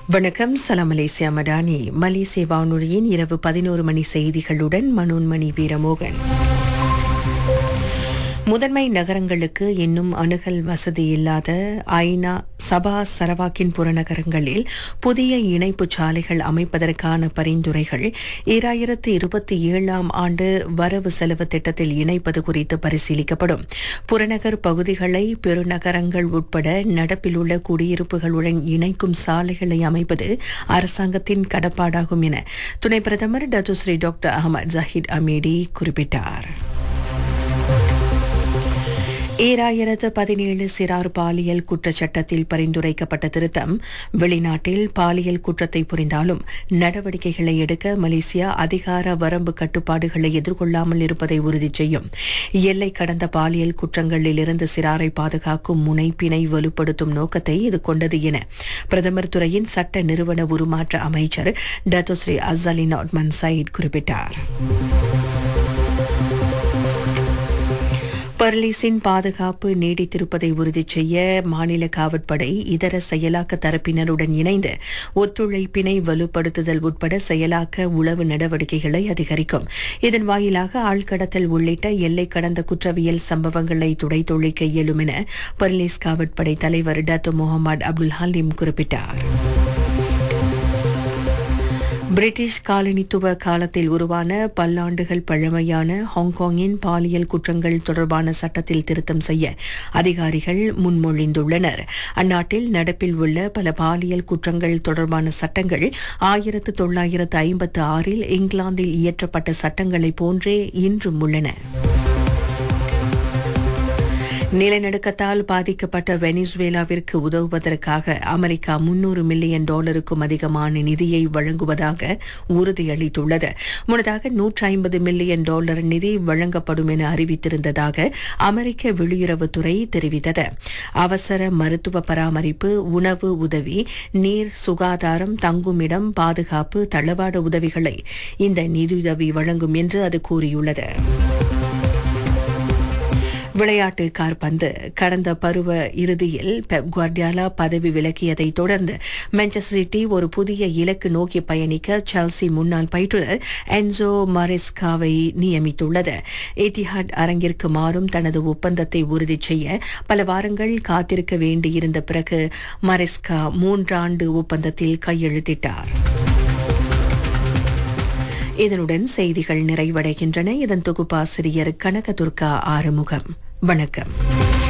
வணக்கம் சலாம் மலேசியா மடானி மலேசிய வானொலியின் இரவு பதினோரு மணி செய்திகளுடன் மனோன்மணி வீரமோகன் முதன்மை நகரங்களுக்கு இன்னும் அணுகல் வசதி இல்லாத ஐநா சபா சரவாக்கின் புறநகரங்களில் புதிய இணைப்பு சாலைகள் அமைப்பதற்கான பரிந்துரைகள் ஈராயிரத்து இருபத்தி ஏழாம் ஆண்டு வரவு செலவு திட்டத்தில் இணைப்பது குறித்து பரிசீலிக்கப்படும் புறநகர் பகுதிகளை பெருநகரங்கள் உட்பட நடப்பில் உள்ள குடியிருப்புகளுடன் இணைக்கும் சாலைகளை அமைப்பது அரசாங்கத்தின் கடப்பாடாகும் என துணை பிரதமர் டத்துஸ்ரீ டாக்டர் அகமது ஜஹீத் அமீடி குறிப்பிட்டார் ஈராயிரத்து பதினேழு சிறார் பாலியல் குற்றச்சட்டத்தில் பரிந்துரைக்கப்பட்ட திருத்தம் வெளிநாட்டில் பாலியல் குற்றத்தை புரிந்தாலும் நடவடிக்கைகளை எடுக்க மலேசியா அதிகார வரம்பு கட்டுப்பாடுகளை எதிர்கொள்ளாமல் இருப்பதை உறுதி செய்யும் எல்லை கடந்த பாலியல் குற்றங்களில் இருந்து சிறாரை பாதுகாக்கும் முனைப்பினை வலுப்படுத்தும் நோக்கத்தை இது கொண்டது என பிரதமர் துறையின் சட்ட நிறுவன உருமாற்ற அமைச்சர் டத்தோஸ்ரீ அசலின் ஒட்மன் சயிட் குறிப்பிட்டார் பர்லீஸின் பாதுகாப்பு நீடித்திருப்பதை உறுதி செய்ய மாநில காவற்படை இதர செயலாக்க தரப்பினருடன் இணைந்து ஒத்துழைப்பினை வலுப்படுத்துதல் உட்பட செயலாக்க உளவு நடவடிக்கைகளை அதிகரிக்கும் இதன் வாயிலாக ஆழ்கடத்தல் உள்ளிட்ட எல்லை கடந்த குற்றவியல் சம்பவங்களை துடைத்தொழிக்க இயலும் என பர்லீஸ் காவற்படை தலைவர் டத்து முகமது அப்துல் ஹலீம் குறிப்பிட்டார் பிரிட்டிஷ் காலனித்துவ காலத்தில் உருவான பல்லாண்டுகள் பழமையான ஹாங்காங்கின் பாலியல் குற்றங்கள் தொடர்பான சட்டத்தில் திருத்தம் செய்ய அதிகாரிகள் முன்மொழிந்துள்ளனர் அந்நாட்டில் நடப்பில் உள்ள பல பாலியல் குற்றங்கள் தொடர்பான சட்டங்கள் ஆயிரத்து தொள்ளாயிரத்து ஐம்பத்து ஆறில் இங்கிலாந்தில் இயற்றப்பட்ட சட்டங்களைப் போன்றே இன்றும் உள்ளன நிலநடுக்கத்தால் பாதிக்கப்பட்ட வெனிசுவேலாவிற்கு உதவுவதற்காக அமெரிக்கா முன்னூறு மில்லியன் டாலருக்கும் அதிகமான நிதியை வழங்குவதாக உறுதியளித்துள்ளது முன்னதாக நூற்றி ஐம்பது மில்லியன் டாலர் நிதி வழங்கப்படும் என அறிவித்திருந்ததாக அமெரிக்க வெளியுறவுத்துறை தெரிவித்தது அவசர மருத்துவ பராமரிப்பு உணவு உதவி நீர் சுகாதாரம் தங்குமிடம் பாதுகாப்பு தளவாட உதவிகளை இந்த நிதியுதவி வழங்கும் என்று அது கூறியுள்ளது விளையாட்டு கார்பந்து கடந்த பருவ இறுதியில் பெப் குவார்டியாலா பதவி விலகியதை தொடர்ந்து மான்செஸ்டர் சிட்டி ஒரு புதிய இலக்கு நோக்கி பயணிக்க செல்சி முன்னாள் பயிற்றுநர் என்சோ மரெஸ்காவை நியமித்துள்ளது எத்திஹாட் அரங்கிற்கு மாறும் தனது ஒப்பந்தத்தை உறுதி செய்ய பல வாரங்கள் காத்திருக்க வேண்டியிருந்த பிறகு மரெஸ்கா மூன்றாண்டு ஒப்பந்தத்தில் கையெழுத்திட்டார் இதனுடன் செய்திகள் நிறைவடைகின்றன இதன் தொகுப்பாசிரியர் கனகதுர்கா ஆறுமுகம் வணக்கம்